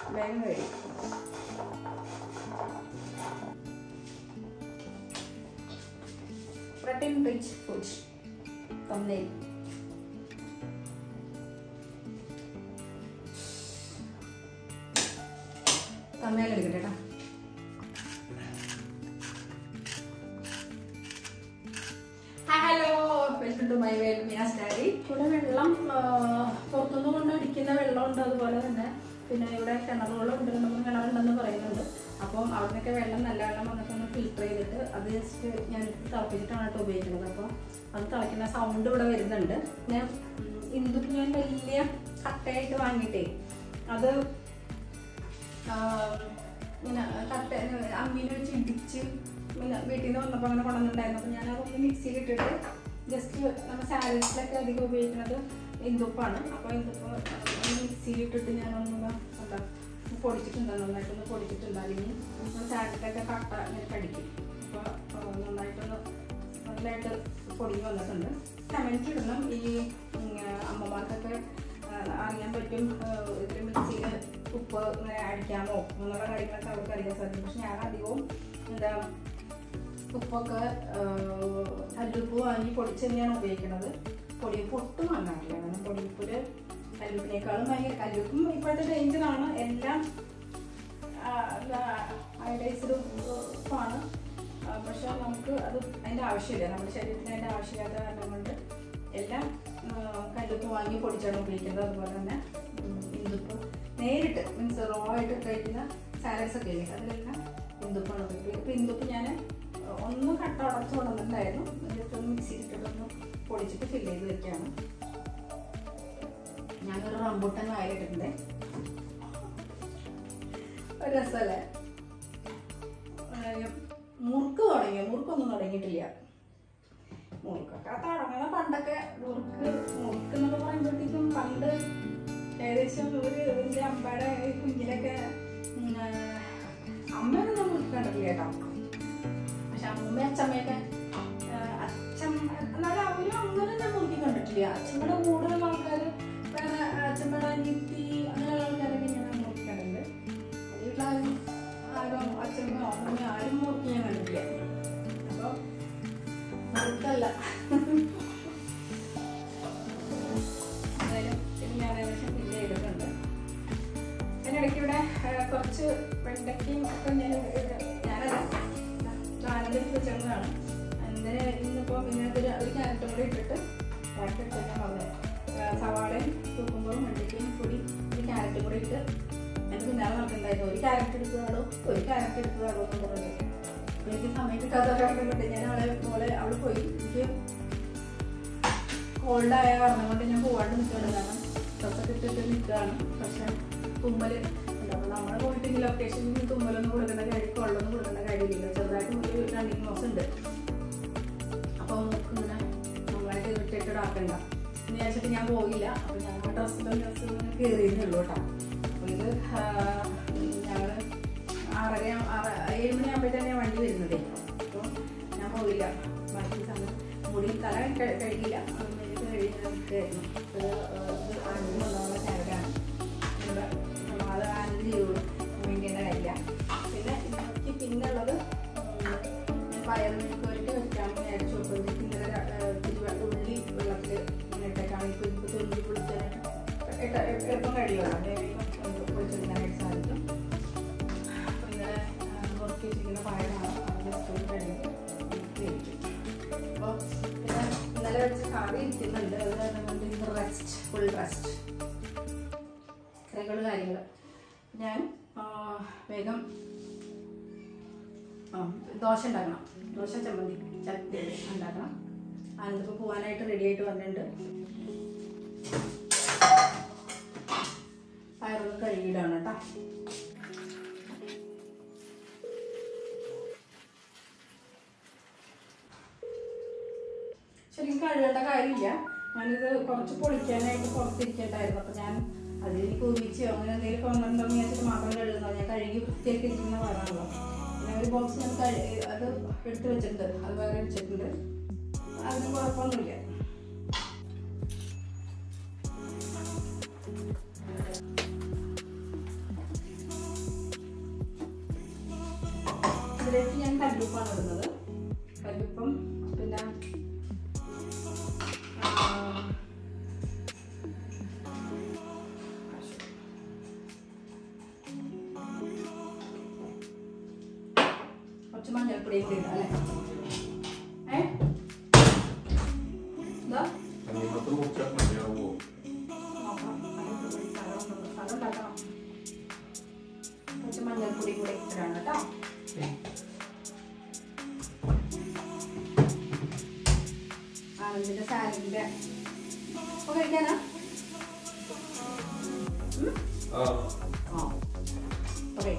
വേഗം കഴിയും protein rich food thumbnail thumbnail എടുക്കട്ടെ കേട്ടോ hello welcome to my Vel Meena's diary ഇവിടെ വെള്ളം ആ, പുറത്തുനിന്ന് കൊണ്ട് അടിക്കുന്ന വെള്ളമുണ്ട് അതുപോലെ തന്നെ പിന്നെ ഇവിടെ കിണറുകളും ഉണ്ട് രണ്ട് മൂന്ന് കിണറുണ്ടെന്ന് പറയുന്നുണ്ട് അപ്പം അവിടെ നിന്നൊക്കെ വെള്ളം നല്ല വെള്ളം വന്നിട്ട് ഒന്ന് ഫിൽറ്റർ ചെയ്തിട്ട് അത് ജസ്റ്റ് ഞാൻ തിളപ്പിച്ചിട്ടാണ് കേട്ടോ ഉപയോഗിക്കുന്നത് അപ്പോൾ അത് തിളയ്ക്കുന്ന സൗണ്ട് ഇവിടെ വരുന്നുണ്ട് പിന്നെ ഇന്ദുക്ക് ഞാൻ വലിയ കട്ടയായിട്ട് വാങ്ങിയിട്ടേ അത് ആ, ഇങ്ങനെ കട്ട അമ്മീനെ വെച്ച് ഇടിച്ച് പിന്നെ വീട്ടിൽ നിന്ന് വന്നപ്പോൾ അങ്ങനെ കൊണ്ടുവന്നിട്ടുണ്ടായിരുന്നു അപ്പോൾ ഞാൻ അതൊന്ന് മിക്സിയിൽ ഇട്ടിട്ട് ജസ്റ്റ് നമ്മുടെ സാലഡ്സിലൊക്കെ അധികം ഉപയോഗിക്കുന്നത് ഇന്ദുപ്പാണ് അപ്പോൾ ഇന്ദുപ്പ് ഒന്ന് മിക്സിയിൽ ഇട്ടിട്ട് ഞാനൊന്ന് എന്താ പൊടിച്ചിട്ടുണ്ട് നന്നായിട്ടൊന്ന് പൊടിച്ചിട്ടുണ്ട് അല്ലെങ്കിൽ സാലഡിലൊക്കെ കട്ട ഇങ്ങനെ കടിക്കും അപ്പോൾ നന്നായിട്ടൊന്ന് നല്ലതായിട്ട് പൊടിഞ്ഞ് വന്നിട്ടുണ്ട് കമൻറ്റ് ഇടണം ഈ ഉം, അമ്മമാർക്കൊക്കെ ആ, അറിയാൻ പറ്റും ഇതിൽ മിക്സിയിൽ ഉപ്പ് ഇങ്ങനെ അടിക്കാമോ എന്നുള്ള കാര്യങ്ങളൊക്കെ അവർക്ക് അറിയാൻ സാധിക്കും പക്ഷെ ഞാൻ അധികവും എന്താ ഉപ്പൊക്കെ കല്ലുപ്പ് വാങ്ങി പൊടിച്ച് തന്നെയാണ് ഉപയോഗിക്കുന്നത് പൊടിയുപ്പ് ഒട്ടും വാങ്ങാറില്ല കാരണം പൊടിയുപ്പില് കല്ലുപ്പിനേക്കാളും ഭയങ്കര കല്ലുപ്പും ഇപ്പോഴത്തെ ഡേഞ്ചറാണ് എല്ലാം അയഡൈസ്ഡ് ഉപ്പാണ് ആ, പക്ഷെ നമുക്ക് അത് അതിൻ്റെ ആവശ്യമില്ല നമ്മുടെ ശരീരത്തിന് അതിൻ്റെ ആവശ്യമില്ലാത്ത കാരണം കൊണ്ട് എല്ലാം ആ, കല്ലുപ്പ് വാങ്ങി പൊടിച്ചാണ് ഉപയോഗിക്കുന്നത് അതുപോലെ തന്നെ ഉം, ഇന്ദുപ്പ് നേരിട്ട് മീൻസ് റോ ആയിട്ട് കഴിക്കുന്ന സാലഡ്സ് ഒക്കെ ഇല്ലേ അതിലെല്ലാം ഇന്ദുപ്പാണ് ഉപയോഗിക്കുന്നത് ഇപ്പം ഇന്ദുപ്പ് ഞാൻ ഒന്ന് കട്ട ഉടച്ച് കൊണ്ടുവന്നിട്ടുണ്ടായിരുന്നു എന്നിട്ട് ഒന്ന് മിക്സിയിൽ ഇട്ടിട്ടൊന്ന് പൊടിച്ചിട്ട് ഫില്ല് ചെയ്ത് വെക്കുകയാണ് ഞാനൊരു റംബൂട്ടൻ വായിലിട്ടിട്ടുണ്ട് ഒരു രസമല്ലേ ഏഹ് മുറുക്ക് തുടങ്ങിയോ മുറുക്കൊന്നും തുടങ്ങിയിട്ടില്ല മുറുക്കൊക്കെ തുടങ്ങുന്ന പണ്ടൊക്കെ മുറുക്ക് മുറുക്ക് എന്നൊക്കെ പറയുമ്പോഴത്തേക്കും പണ്ട് ഏകദേശം ഒരു എൻ്റെ അമ്മയുടെ ഈ കുഞ്ഞിലൊക്കെ ഉം, ഏഹ്, അമ്മയൊന്നും മുറുക്ക് കണ്ടിട്ടില്ല കേട്ടോ പക്ഷെ അമ്മ അച്ഛമ്മയൊക്കെ ഏഹ്, അച്ഛൻ എന്നാലും അവരും അങ്ങനെ ഞാൻ മുറുക്കി കണ്ടിട്ടില്ല അച്ഛമ്മയുടെ കൂടുതൽ ആൾക്കാർ വേറെ അച്ഛമ്മയുടെ അനിയത്തി അങ്ങനെയുള്ള ആൾക്കാരൊക്കെ ഞാൻ മുറുക്കി കണ്ടിട്ടുണ്ട് വീട്ടിലാരും ആരും അച്ഛനോ അമ്മയോ ആരും മുറുക്കി ഞാൻ കണ്ടിട്ടില്ല അപ്പോൾ മുറുക്കല്ല എന്തായാലും ഇത് ഞാൻ ഏകദേശം ഫില്ല് ചെയ്തിട്ടുണ്ട് അതിനിടയ്ക്ക് ഇവിടെ ആ, കുറച്ച് വെണ്ടയ്ക്കയും ഒക്കെ ഞാൻ ഇത് ഞാനല്ല ആനന്ദത്തിൽ വെച്ചിരുന്നതാണ് എന്തിന് ഇന്നിപ്പോൾ ഇന്നത്തെ ഒരു ഒരു ക്യാരറ്റും കൂടി ഇട്ടിട്ട് ക്യാരറ്റ് ഇട്ട് ഞാൻ പറഞ്ഞത് സവാളയും കുക്കുമ്പറും വെണ്ടയ്ക്കയും കൂടി ഒരു ക്യാരറ്റും കൂടി ഇട്ട് എനിക്ക് പിന്നാലെ നടക്കുന്നുണ്ടായിരുന്നു ഒരു ക്യാരറ്റ് എടുത്തതാണോ ഒരു ക്യാരറ്റ് എടുത്തതാണോ എന്ന് പറഞ്ഞു അപ്പോൾ എനിക്ക് സമയം കിട്ടാത്ത കാരണം കൊണ്ട് ഞാൻ അവളെ മോളെ അവൾ പോയി എനിക്ക് കോൾഡായ കാരണം കൊണ്ട് ഞാൻ പോവാണ്ട് നിൽക്കുകയാണ് കാരണം ഡ്രസ്സൊക്കെ ഇട്ടിട്ട് നിൽക്കുകയാണ് പക്ഷെ തുമ്മൽ ഉണ്ടാവും നമ്മൾ പോയിട്ട് ഈ ലൊക്കേഷനിൽ തുമ്മലൊന്നും കൊടുക്കേണ്ട കാര്യം കൊള്ളൊന്നും കൊടുക്കേണ്ട കാര്യമില്ല ചെറുതായിട്ട് ഒരു രണ്ടിങ് മാസം ഉണ്ട് അപ്പോൾ നമുക്ക് ഇങ്ങനെ നമ്മളായിട്ട് ഇറിറ്റേറ്റഡ് ആക്കണ്ട എന്ന് വിചാരിച്ചിട്ട് ഞാൻ പോയില്ല അപ്പോൾ ഞാൻ ഡ്രസ്സിലും ഡ്രസ്സ് ഇങ്ങനെ കയറിയതേ ഉള്ളൂ കേട്ടോ അപ്പോൾ ഇത് ഞങ്ങൾ ആറര ആറ് ഏഴ് മണിയാകുമ്പോഴത്തേനെ വണ്ടി വരുന്നതേ അപ്പോൾ ഞാൻ പോയില്ല ബാക്കി സമയം മുടി തല കഴി- കഴുകിയില്ല മേലേക്ക് കഴുകിയായിരുന്നു ഇത് ഇത് ആനന്ദം കൊണ്ടുള്ള സാലഡാണ് ഇവിടെ അത് ആനന്ദ് ചെയ്തു വേണ്ടിയുള്ള കാര്യമില്ല പിന്നെ ഇതിലേക്ക് പിന്നെ ഉള്ളത് പയർ മെഴുക്കുവരട്ടി വെക്കാമെന്ന് വിചാരിച്ചു അപ്പോഴത്തേക്ക് ഇന്നലെ ര- ഏഹ് ഇത്തിരി വെ- ഉള്ളി വെള്ളത്തിൽ ഇങ്ങനെ ഇട്ടേക്കാണ് ഇപ്പോൾ ഇപ്പോൾ തൊണ്ടി പൊളിച്ചാൽ എളുപ്പം കഴിയുമല്ലോ വേഗം പൊളിച്ചെടുക്കാനായിട്ട് സാധിക്കും അപ്പോൾ ഇന്നലെ നുറുക്കി വെച്ചിരിക്കുന്ന പയറാണ് അത് ജസ്റ്റ് ഒന്ന് കഴുകി വേവിക്കും അപ്പോൾ പിന്നെ ഇന്നലെ വെച്ച് കറി ഇരിക്കുന്നുണ്ട് അത് കാരണം കൊണ്ട് ഇന്ന് റെസ്റ്റ് ഫുൾ റെസ്റ്റ് കറികൾ കാര്യങ്ങൾ ഞാൻ ആ, വേഗം ആ, ദോശ ഉണ്ടാക്കണം ദോശ ചമ്മന്തി ചട്നി ഉണ്ടാക്കണം ആനന്ദിപ്പോൾ പോകാനായിട്ട് റെഡി ആയിട്ട് വന്നിട്ടുണ്ട് പയറൊന്ന് കഴുകിയിടാണ് കേട്ടോ ശരിക്കും കഴുകേണ്ട കാര്യമില്ല ഞാനിത് കുറച്ച് പൊളിക്കാനായിട്ട് പുറത്തിരിക്കണ്ടായിരുന്നു അപ്പം ഞാൻ അതിൽ കുവിച്ചോ അങ്ങനെ എന്തെങ്കിലും കൊണ്ടുണ്ടെന്ന് വെച്ചിട്ട് മാത്രം കഴുകുന്നത് ഞാൻ കഴുകി വൃത്തിയാക്കി ഇരിക്കുന്ന പറയാണല്ലോ പിന്നെ ഒരു ബോക്സ് ഞാൻ കഴു അത് എടുത്ത് വെച്ചിട്ടുണ്ട് അത് വേറെ വെച്ചിട്ടുണ്ട് അതിന് കുഴപ്പമൊന്നുമില്ല അതിലേക്ക് ഞാൻ കല്ലുപ്പാണ് ഇടുന്നത് കല്ലുപ്പും പിന്നെ ആ, കുറച്ച് മഞ്ഞൾപ്പൊടിയും കൂടി ഇടാം അല്ലേ ഏ എന്താ കണ്ണിമത്ത് മുറിച്ചാൽ മതിയാവുമോ നോക്കാം മഞ്ഞൾപ്പൊടി സ്ഥലം സ്ഥലം ഉണ്ടാക്കണം കുറച്ച് മഞ്ഞൾപ്പൊടി കൂടി ഇടാണ് കേട്ടോ ആനന്ദിന്റെ സാലഡിന്റെ ഒക്കെ കഴിക്കാനാ ഉം? ആ ആ ഓക്കെ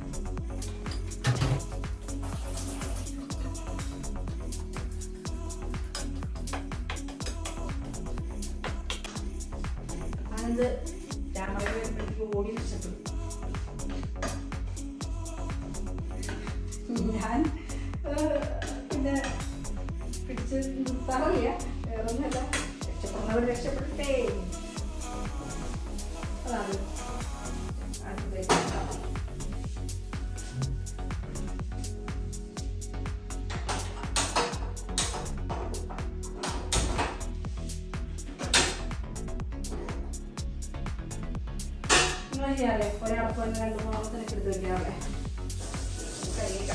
ആനന്ദ് രാമയുടെ വരുമ്പോഴേക്ക് ഓടി നഷ്ടപ്പെട്ടു ഞാൻ ഏഹ്, പിന്നെ പിടിച്ച് നിർത്താറില്ല വേറൊന്നുമല്ല രക്ഷപ്പെടുന്നവർ രക്ഷപ്പെട്ടേ അതാണ് അടുത്തേക്ക് നിങ്ങൾ ചെയ്യാറില്ലേ ഒരടപ്പ് തന്നെ രണ്ട് മൂന്നാമത്തിനൊക്കെ എടുത്ത് വയ്ക്കാറില്ലേ കൈയൊക്കെ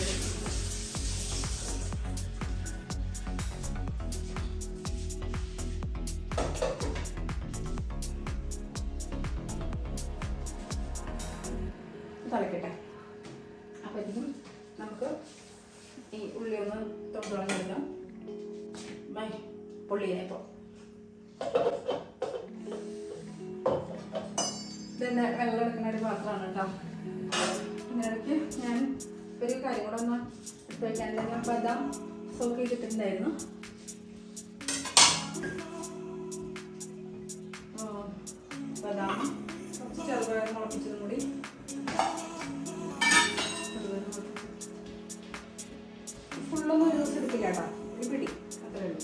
തിളക്കട്ടെ അപ്പോഴത്തേക്കും നമുക്ക് ഈ ഉള്ളി ഒന്ന് തൊട്ടുകളഞ്ഞെടുക്കാം ബൈ പൊള്ളിയെ ഇപ്പോൾ ഇതെന്നെ വെള്ളം എടുക്കുന്ന ഒരു പാത്രമാണ് കേട്ടോ ഇതിനിടയ്ക്ക് ഞാൻ ഒരു കാര്യം കൂടെ ഒന്ന് എടുത്ത് വയ്ക്കാനില്ല ഞാൻ ബദാം സോക്ക് ചെയ്തിട്ടുണ്ടായിരുന്നു ആ, ബദാം കുറച്ച് ചെറുപയർ മുളപ്പിച്ചതും കൂടി ചെറുപയർ മുളപ്പിച്ചത്. ഫുള്ളൊന്നും ഒരു ദിവസം എടുക്കില്ല കേട്ടോ ഒരു പിടി അത്രേ ഉള്ളൂ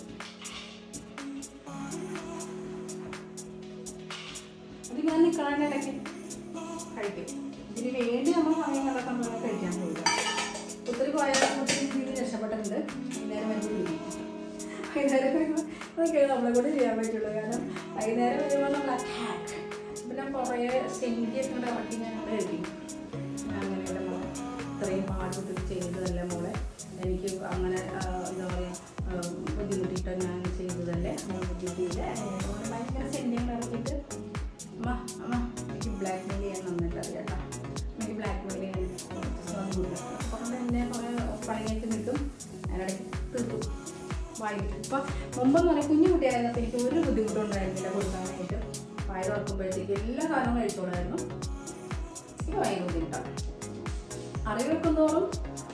അത് ഞാൻ നിൽക്കണതിൻ്റെ ഇടയ്ക്ക് കഴിക്കും ഇതിന് വേണ്ടി നമ്മൾ സമയം കണ്ടെത്തുമ്പോൾ കഴിക്കാൻ പോയില്ല ഒത്തിരി പോയാൽ ഒത്തിരി ജീവി രക്ഷപ്പെട്ടിട്ടുണ്ട് വൈകുന്നേരം വരുമ്പോൾ ജീവി വൈകുന്നേരം വരുമ്പോൾ അതൊക്കെ നമ്മളെ കൂടെ ചെയ്യാൻ പറ്റുള്ളൂ കാരണം വൈകുന്നേരം വരുമ്പോൾ നമ്മൾ അറ്റാക്ക് പിന്നെ കുറേ സെങ്കിയൊക്കെ കൊണ്ട് ഇറക്കി ഞാൻ അവിടെ എഴുതി ഞാൻ അങ്ങനെയുള്ള മോളെ ഇത്രയും പാടുപെട്ട് ചെയ്തതല്ല മോളെ എനിക്ക് അങ്ങനെ ആ, എന്താ പറയുക ബുദ്ധിമുട്ടിയിട്ട് ഞാൻ ചെയ്തതല്ലേ അങ്ങനെ ബുദ്ധിമുട്ടിയില്ല അതുകൊണ്ട് ഭയങ്കര സെന്റിങ്ങൾ ഇറക്കിയിട്ട് അമ്മ അമ്മ എനിക്ക് ബ്ലാക്ക് മെയിൽ ചെയ്യാൻ നന്നിട്ട് അറിയാട്ടോ എനിക്ക് ബ്ലാക്ക് മെയിൽ ചെയ്യാൻ ഒന്നുമില്ല അപ്പം എന്നെ കുറേ പണിയൊക്കെ നിൽക്കും അതിനിടയ്ക്ക് തീർത്തു വായിട്ട് ഇപ്പം മുമ്പെന്ന് പറഞ്ഞാൽ കുഞ്ഞു കുട്ടിയായിരുന്നപ്പോൾ എനിക്ക് ഒരു ബുദ്ധിമുട്ടും ഉണ്ടായിരുന്നില്ല കൊടുക്കാനായിട്ട് വായ തുറക്കുമ്പോഴത്തേക്ക് എല്ലാ കാലവും കഴിച്ചോളായിരുന്നു ഇത് ഭയങ്കര ബുദ്ധിമുട്ടാണ് അറിവ് വെക്കുന്തോറും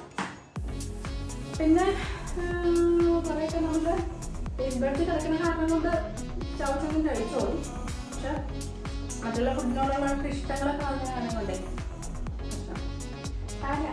പിന്നെ കുറേയൊക്കെ നമുക്ക് ബെഡ് കിടക്കുന്ന കാരണം കൊണ്ട് ചവച്ചൊന്നും കഴിച്ചോളും പക്ഷെ മറ്റുള്ള ഫുഡിനോടുള്ള നമുക്ക് ഇഷ്ടങ്ങളൊക്കെ വന്ന കാരണം കൊണ്ടേ അല്ല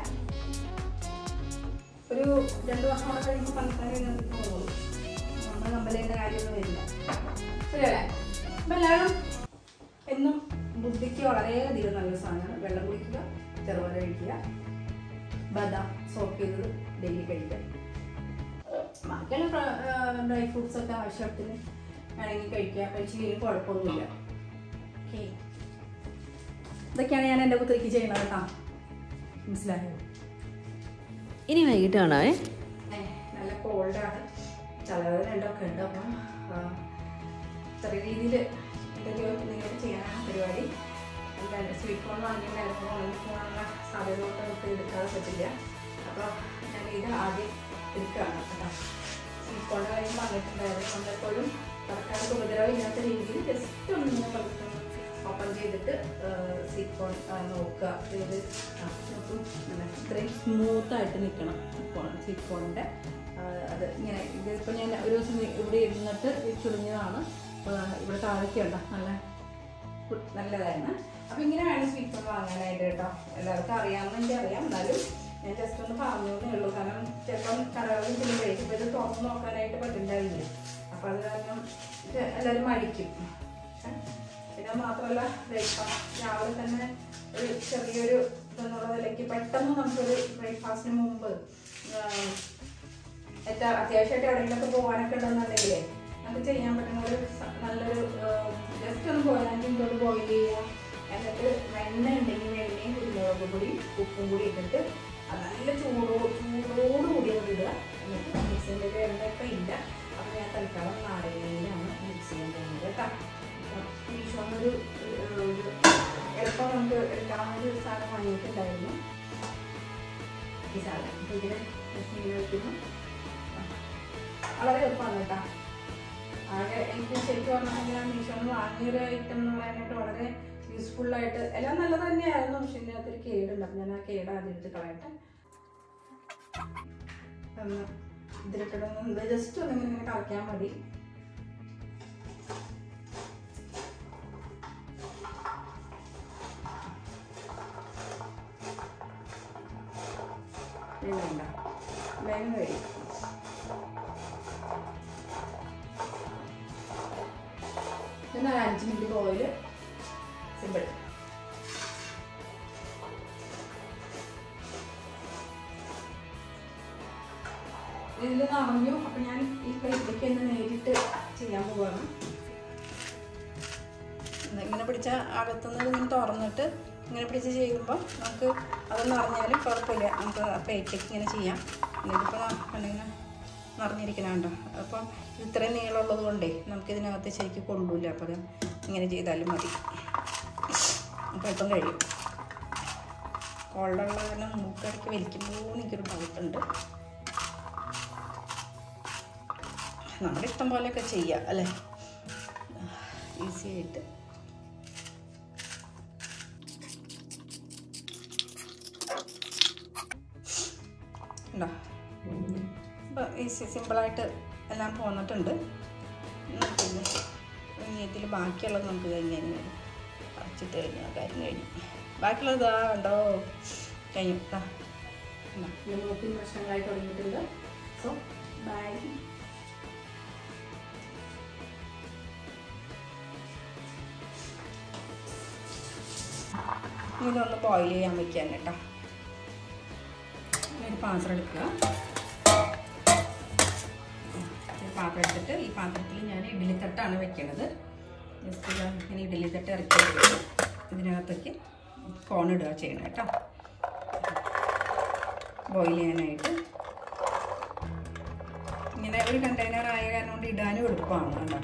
ഒരു രണ്ട് വർഷം കൂടെ കഴിയുമ്പോൾ പണിക്കാർ പോകുള്ളൂ നമ്മൾ കമ്പലേൻ്റെ കാര്യമൊന്നും വരില്ല ശരിയല്ലേ അപ്പം എല്ലാവരും എന്നും ബുദ്ധിക്ക് വളരെയധികം നല്ല സാധനമാണ് വെള്ളം കുടിക്കുക ചെറുപഴ കഴിക്കുക ബദാം സോക്ക് ചെയ്തത് ഡെയിലി കഴിക്കുക ബാക്കിയുള്ള ഡ്രൈ ഫ്രൂട്ട്സ് ഒക്കെ ആവശ്യത്തിന് വേണമെങ്കിൽ കഴിക്കുക കഴിച്ചില്ലെങ്കിൽ കുഴപ്പമൊന്നുമില്ല ഓക്കെ ഇതൊക്കെയാണ് ഞാൻ എൻ്റെ പുത്രിക്ക് ചെയ്യുന്നത് കേട്ടോ മനസ്സിലായോ ഇനി വൈകിട്ട് കാണാവേ ഏ, നല്ല കോൾഡാണ് തലവേദന ഉണ്ടൊക്കെ ഉണ്ട് അപ്പം ആ, ചെറിയ രീതിയിൽ എന്തെങ്കിലും എന്തെങ്കിലും ചെയ്യാനാണ് പരിപാടി എന്തായാലും സ്വീറ്റ് കോൺ വാങ്ങിയിട്ടുണ്ടായിരുന്നു ഓൺലൈൻ ഫോണുള്ള സാധ്യത കൊണ്ട് നമുക്ക് എടുക്കാതെ പറ്റില്ല അപ്പോൾ ഞാൻ ഇത് ആദ്യം എടുക്കുകയാണ് കേട്ടോ സ്വീറ്റ് കോണിൻ്റെ കാര്യം പറഞ്ഞിട്ടുണ്ടായിരുന്നു നമ്മളെപ്പോഴും സർക്കാർക്ക് ഉപദ്രവമില്ലാത്ത രീതിയിൽ ജസ്റ്റ് ഒന്ന് ഇങ്ങനെ പതുക്കെ ഓപ്പൺ ചെയ്തിട്ട് സ്വീറ്റ് കോൺ നോക്കുക ഇത് ആ, നോക്കൂ. ഇങ്ങനെ ഇത്രയും സ്മൂത്തായിട്ട് നിൽക്കണം സ്വീറ്റ് കോണിൻ്റെ അത് ഇങ്ങനെ ഇതിപ്പോൾ ഞാൻ ഒരു ദിവസം ഇവിടെ ഇരുന്നിട്ട് ഇത് ചുളിഞ്ഞതാണ് അപ്പോൾ ഇവിടെ താഴേക്ക് ഉണ്ടോ നല്ല ഫുഡ് നല്ലതായിരുന്നു അപ്പോൾ ഇങ്ങനെ വേണം സ്വീറ്റ് കോൺ വാങ്ങാനായിട്ട് കേട്ടോ എല്ലാവർക്കും അറിയാമെന്ന് അറിയാം എന്നാലും ഞാൻ ജസ്റ്റ് ഒന്ന് പറഞ്ഞതേ ഉള്ളൂ കാരണം ചിലപ്പം കടകളിൽ ചെല്ലുമ്പോഴേ ഇപ്പോൾ ഇത് തുറന്ന് നോക്കാനായിട്ട് പറ്റുന്നുണ്ടാവില്ല അപ്പോൾ അത് കാരണം ഇത് എല്ലാവരും മടിക്കും ഏ? പിന്നെ മാത്രമല്ല ബ്രേക്ക്ഫാസ്റ്റ് രാവിലെ തന്നെ ഒരു ചെറിയൊരു ഇതെന്നുള്ള നിലയ്ക്ക് പെട്ടെന്ന് നമുക്കൊരു ബ്രേക്ക്ഫാസ്റ്റിന് മുമ്പ് ആഹ്, ഏറ്റവും അത്യാവശ്യമായിട്ട് എവിടെയെങ്കിലുമൊക്കെ പോകാനൊക്കെ ഉണ്ടെന്നുണ്ടെങ്കിലേ നമുക്ക് ചെയ്യാൻ പറ്റുന്ന ഒരു സ- നല്ലൊരു ജസ്റ്റ് ഒന്ന് പോയാണെങ്കിൽ ഇങ്ങോട്ട് ബോയിൽ ചെയ്യുക എന്നിട്ട് വെണ്ണ ഉണ്ടെങ്കിൽ വെണ്ണയും കുരുമുളക് പൊടി ഉപ്പും കൂടി ഇട്ടിട്ട് അത് നല്ല ചൂടോ ചൂടോട് കൂടി അത് ഇടുക എന്നിട്ട് മിക്സിൻ്റെ എണ്ണയൊക്കെ ഇല്ല അപ്പോൾ ഞാൻ തൽക്കാലം നാരങ്ങയിലാണ് മിക്സ് ചെയ്യാൻ പോകുന്നത് കേട്ടോ മീഷോന്നൊരു ഒരു എളുപ്പം നമുക്ക് എടുക്കാവുന്ന ഒരു സാധനം വാങ്ങിയിട്ടുണ്ടായിരുന്നു ഈ സാധനം അപ്പോൾ ഇതിന് ഇങ്ങനെ വെക്കുന്നു വളരെ എളുപ്പമാണ് കേട്ടോ ആകെ എനിക്ക് ശരിക്കും പറഞ്ഞാൽ ഞാൻ മീഷോന്ന് വാങ്ങിയൊരു ഐറ്റം എന്ന് പറയാനായിട്ട് വളരെ യൂസ്ഫുൾ ആയിട്ട് എല്ലാം നല്ലത് തന്നെയായിരുന്നു പക്ഷെ ഇതിനകത്തൊരു കേടുണ്ട് അപ്പം ഞാൻ ആ കേട് ആദ്യം എടുത്ത് കളയട്ടെ ഒന്ന് ഇതിലിട്ടിട്ടൊന്ന് ജസ്റ്റ് ഒന്ന് ഇങ്ങനെ കറക്കിയാൽ മതി ഇത് വേണ്ട വേഗം കഴിയും പിന്നെ ഒരു അഞ്ച് മിനിറ്റ് ബോയിൽ സിമ്പിൾ ഇതിൽ നിറഞ്ഞു അപ്പം ഞാൻ ഈ പ്ലേറ്റിലേക്ക് ഒന്ന് നേരിട്ട് ചെയ്യാൻ പോവാണ് ഇന്ന് ഇങ്ങനെ പിടിച്ച അകത്തുനിന്ന് ഇങ്ങനെ തുറന്നിട്ട് ഇങ്ങനെ പിടിച്ച് ചെയ്യുമ്പോൾ നമുക്ക് അതൊന്നും അറിഞ്ഞാലും കുഴപ്പമില്ല നമുക്ക് ആ പ്ലേറ്റിലേക്ക് ഇങ്ങനെ ചെയ്യാം എന്നിട്ടിപ്പോൾ കണ്ടിങ്ങനെ നിറഞ്ഞിരിക്കണുണ്ടോ അപ്പം ഇത്രയും നീളമുള്ളത് കൊണ്ടേ നമുക്കിതിനകത്ത് ശരിക്കും കൊള്ളൂല അപ്പോൾ അത് ഇങ്ങനെ ചെയ്താലും മതി അപ്പോൾ ഇപ്പം കഴിയും കോൾഡുള്ള കാരണം മൂക്കടയ്ക്ക് വലിക്കുമ്പോൾ എനിക്കൊരു ഡൗട്ടുണ്ട് നമ്മുടെ ഇഷ്ടം പോലെയൊക്കെ ചെയ്യാം അല്ലേ ഈസി ആയിട്ട് ഉണ്ടോ അപ്പോൾ ഈസി സിമ്പിളായിട്ട് എല്ലാം പോന്നിട്ടുണ്ട് എന്നാൽ പിന്നെ ഇനി ഇതിൽ ബാക്കിയുള്ളത് നമുക്ക് കഴിഞ്ഞാൽ അരച്ചിട്ട് കഴിഞ്ഞാൽ കാര്യം കഴിഞ്ഞു ബാക്കിയുള്ളത് ഇതാ ഉണ്ടോ കഴിഞ്ഞു ഇതാ മൂക്കിൻ പ്രശ്നങ്ങളായി തുടങ്ങിയിട്ടുണ്ട് സോ ബൈ ഇതൊന്ന് ബോയിൽ ചെയ്യാൻ വെക്കാൻ കേട്ടോ ഒരു പാത്രം എടുക്കുക ഒരു പാത്രം എടുത്തിട്ട് ഈ പാത്രത്തിൽ ഞാൻ ഇഡ്ഡലി തട്ടാണ് വെക്കണത് ജസ്റ്റ് ഇതാ ഇങ്ങനെ ഇഡ്ഡലി തട്ട് ഇറക്കി വെച്ചിട്ട് ഇതിനകത്തേക്ക് കോൺ ഇടുക ചെയ്യണം കേട്ടോ ബോയിൽ ചെയ്യാനായിട്ട് ഇങ്ങനെ ഒരു കണ്ടെയ്നർ ആയ കാരണം കൊണ്ട് ഇടാനും എളുപ്പമാണ് കേട്ടോ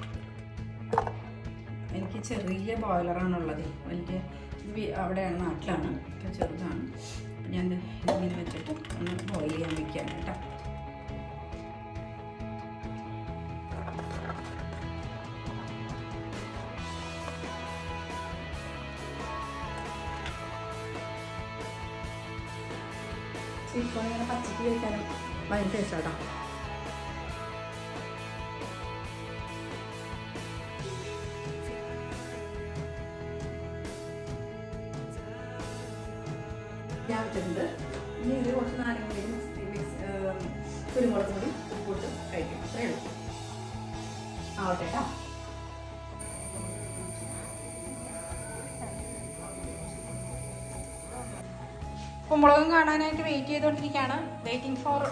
എനിക്ക് ചെറിയ ബോയിലറാണുള്ളത് വലിയ ഇത് വി- അവിടെയാണ് നാട്ടിലാണ് ഇപ്പോൾ ചെറുതാണ് അപ്പം ഞാൻ ഇത് ഇങ്ങനെ വെച്ചിട്ട് ഒന്ന് ബോയിൽ ചെയ്യാൻ വെക്കുകയാണ് കേട്ടോ സ്വീറ്റ് കോൺ ഇങ്ങനെ പച്ചക്ക് കഴിക്കാനും ഭയങ്കര ടേസ്റ്റാട്ടോ ഞാൻ വെച്ചിട്ടുണ്ട് ഇനി ഇത് കുറച്ച് നാരങ്ങ കൂടി മിക്സ് മിക്സ് കുരുമുളക് കൂടി ഉപ്പിട്ട് കഴിക്കും അത്രേ ഉള്ളൂ ആവട്ടെ കേട്ടോ കുമ്പളകം കാണാനായിട്ട് വെയിറ്റ് ചെയ്തുകൊണ്ടിരിക്കുകയാണ് waiting for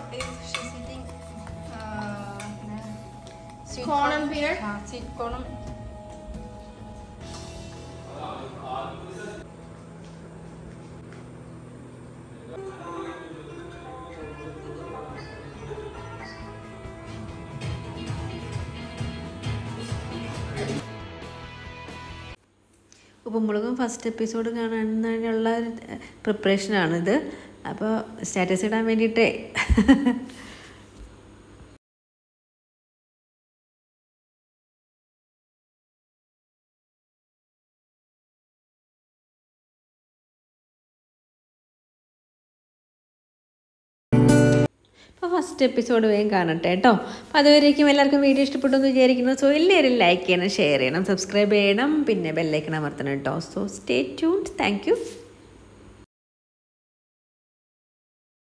Corn and beer? Sweet കോണും ഉപ്പുമുളകും ഫസ്റ്റ് എപ്പിസോഡ് കാണാനുള്ള ഒരു പ്രിപ്പറേഷനാണിത് അപ്പോൾ സ്റ്റാറ്റസ് ഇടാൻ വേണ്ടിയിട്ടേ അപ്പോൾ ഫസ്റ്റ് എപ്പിസോഡ് വേഗം കാണട്ടെ കേട്ടോ അപ്പോൾ അതുവരേക്കും എല്ലാവർക്കും വീഡിയോ ഇഷ്ടപ്പെട്ടു എന്ന് വിചാരിക്കുന്നു സോ എല്ലാവരും ലൈക്ക് ചെയ്യണം ഷെയർ ചെയ്യണം സബ്സ്ക്രൈബ് ചെയ്യണം പിന്നെ ബെല്ലൈക്കൺ അമർത്തണം കേട്ടോ so stay tuned thank U